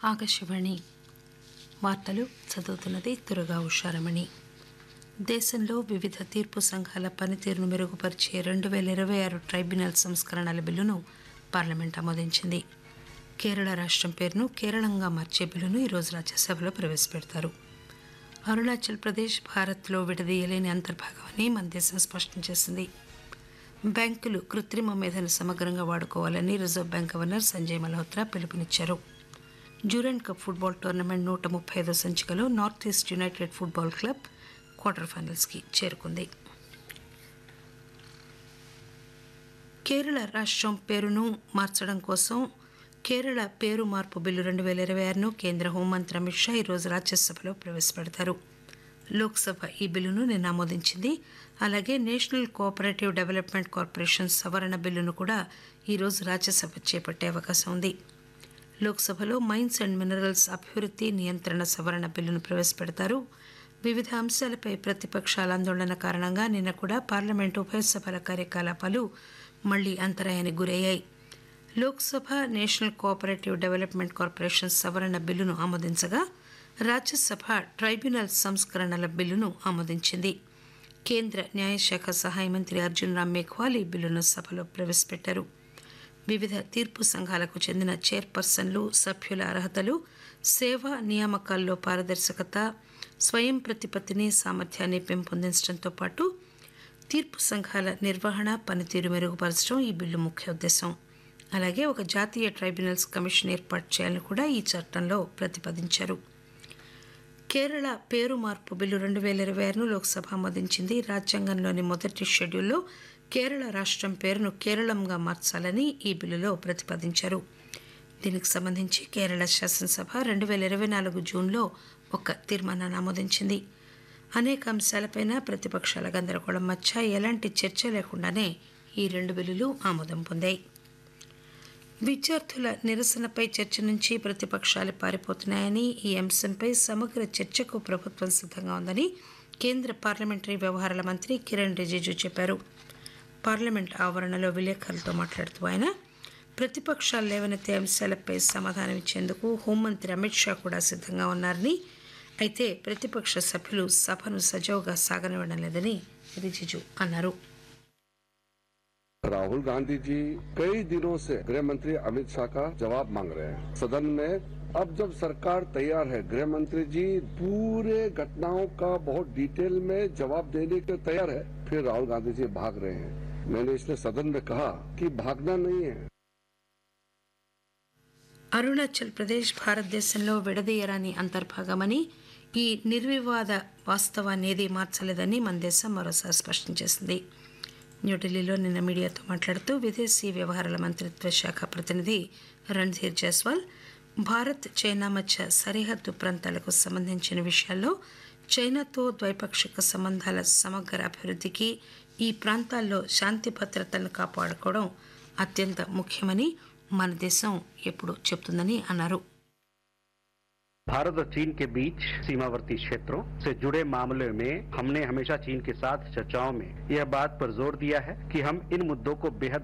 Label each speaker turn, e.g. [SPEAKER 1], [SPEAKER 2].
[SPEAKER 1] ఆకాశవాణి వార్తలు చదువుతున్నది దుర్గా ఉషారమణి దేశంలో వివిధ తీర్పు సంఘాల పనితీరును మెరుగుపరిచే రెండు వేల ఇరవై ఆరు ట్రైబ్యునల్ సంస్కరణల బిల్లును పార్లమెంట్ ఆమోదించింది కేరళ రాష్ట్రం పేరును కేరళంగా మార్చే బిల్లును ఈరోజు రాజ్యసభలో ప్రవేశపెడతారు అరుణాచల్ ప్రదేశ్ భారత్లో విడదీయలేని అంతర్భాగమని మన దేశం స్పష్టం చేసింది బ్యాంకులు కృత్రిమ మేధను సమగ్రంగా వాడుకోవాలని reserve bank governor Sanjay Malhotra పిలుపునిచ్చారు డ్యూరెంట్ కప్ ఫుట్బాల్ టోర్నమెంట్ నూట ముప్పై ఐదో సంచికలో north east united football club quarter ఫైనల్స్కి చేరుకుంది కేరళ రాష్ట్రం పేరును మార్చడం కోసం కేరళ పేరు మార్పు బిల్లు రెండు వేల ఇరవై ఆరును కేంద్ర హోంమంత్రి అమిత్ షా ఈరోజు రాజ్యసభలో ప్రవేశపెడతారు లోక్సభ ఈ బిల్లును నిన్న ఆమోదించింది అలాగే నేషనల్ కోఆపరేటివ్ డెవలప్మెంట్ కార్పొరేషన్ సవరణ బిల్లును కూడా ఈరోజు రాజ్యసభ చేపట్టే అవకాశం ఉంది లోక్సభలో మైన్స్ అండ్ మినరల్స్ అభివృద్ధి నియంత్రణ సవరణ బిల్లును ప్రవేశపెడతారు వివిధ అంశాలపై ప్రతిపక్షాల ఆందోళన కారణంగా నిన్న కూడా పార్లమెంటు ఉభయ సభల కార్యకలాపాలు మళ్లీ అంతరాయానికి గురయ్యాయి Lok Sabha national cooperative development corporation సవరణ బిల్లును ఆమోదించగా రాజ్యసభ ట్రైబ్యునల్ సంస్కరణల బిల్లును ఆమోదించింది కేంద్ర న్యాయశాఖ సహాయ మంత్రి అర్జున్ రామ్ మేఘ్వాల్ ఈ బిల్లును సభలో ప్రవేశపెట్టారు వివిధ తీర్పు సంఘాలకు చెందిన చైర్పర్సన్లు సభ్యుల అర్హతలు సేవా నియామకాల్లో పారదర్శకత స్వయం ప్రతిపత్తిని సామర్థ్యాన్ని పెంపొందించడంతో పాటు తీర్పు సంఘాల నిర్వహణ పనితీరు మెరుగుపరచడం ఈ బిల్లు ముఖ్య ఉద్దేశం అలాగే ఒక జాతీయ ట్రైబ్యునల్స్ కమిషన్ ఏర్పాటు చేయాలని కూడా ఈ చట్టంలో ప్రతిపాదించారు కేరళ పేరు మార్పు బిల్లు రెండు వేల ఇరవై ఆరును లోక్సభ ఆమోదించింది రాజ్యాంగంలోని మొదటి షెడ్యూల్లో కేరళ రాష్ట్రం పేరును కేరళంగా మార్చాలని ఈ బిల్లులో ప్రతిపాదించారు దీనికి సంబంధించి కేరళ శాసనసభ రెండు వేల ఇరవై నాలుగు జూన్లో ఒక తీర్మానాన్ని ఆమోదించింది అనేక అంశాలపైన ప్రతిపక్షాల గందరగోళం మధ్య ఎలాంటి చర్చ లేకుండానే ఈ రెండు బిల్లులు ఆమోదం పొందాయి విద్యార్థుల నిరసనపై చర్చ నుంచి ప్రతిపక్షాలు పారిపోతున్నాయని ఈ అంశంపై సమగ్ర చర్చకు ప్రభుత్వం సిద్ధంగా ఉందని కేంద్ర పార్లమెంటరీ వ్యవహారాల మంత్రి కిరణ్ రిజిజు చెప్పారు పార్లమెంట్ ఆవరణలో విలేకరులతో మాట్లాడుతూ ఆయన ప్రతిపక్షాలు లేవనెత్తే అంశాలపై సమాధానం ఇచ్చేందుకు హోంమంత్రి అమిత్ షా కూడా సిద్ధంగా ఉన్నారని అయితే ప్రతిపక్ష సభ్యులు సభను సజావుగా సాగనివ్వడం లేదని రిజిజు అన్నారు
[SPEAKER 2] राहुल गांधी जी कई दिनों से गृह मंत्री अमित शाह का जवाब मांग रहे हैं सदन में अब जब सरकार तैयार है गृह मंत्री जी पूरे घटनाओं का बहुत डिटेल में जवाब देने के लिए तैयार है फिर राहुल गांधी जी भाग रहे हैं मैंने इसलिए सदन में कहा कि भागना नहीं है
[SPEAKER 1] అరుణాచల్ ప్రదేశ్ భారతదేశంలో విడదీయరాని అంతర్భాగమని ఈ నిర్వివాద వాస్తవాన్ని ఏదీ మార్చలేదని మన దేశం మరోసారి స్పష్టం చేసింది న్యూఢిల్లీలో నిన్న మీడియాతో మాట్లాడుతూ విదేశీ వ్యవహారాల మంత్రిత్వ శాఖ ప్రతినిధి రణ్ధీర్ జైస్వాల్ భారత్ చైనా మధ్య సరిహద్దు ప్రాంతాలకు సంబంధించిన విషయాల్లో చైనాతో ద్వైపాక్షిక సంబంధాల సమగ్ర అభివృద్ధికి ఈ ప్రాంతాల్లో శాంతి భద్రతలను కాపాడుకోవడం అత్యంత ముఖ్యమని మన దేశం ఎప్పుడు చెప్తుందని అన్నారు
[SPEAKER 3] भारत और चीन के बीच सीमावर्ती क्षेत्रों से जुड़े मामले में हमने हमेशा चीन के साथ चर्चाओं में यह बात पर जोर दिया है कि हम इन मुद्दों को बेहद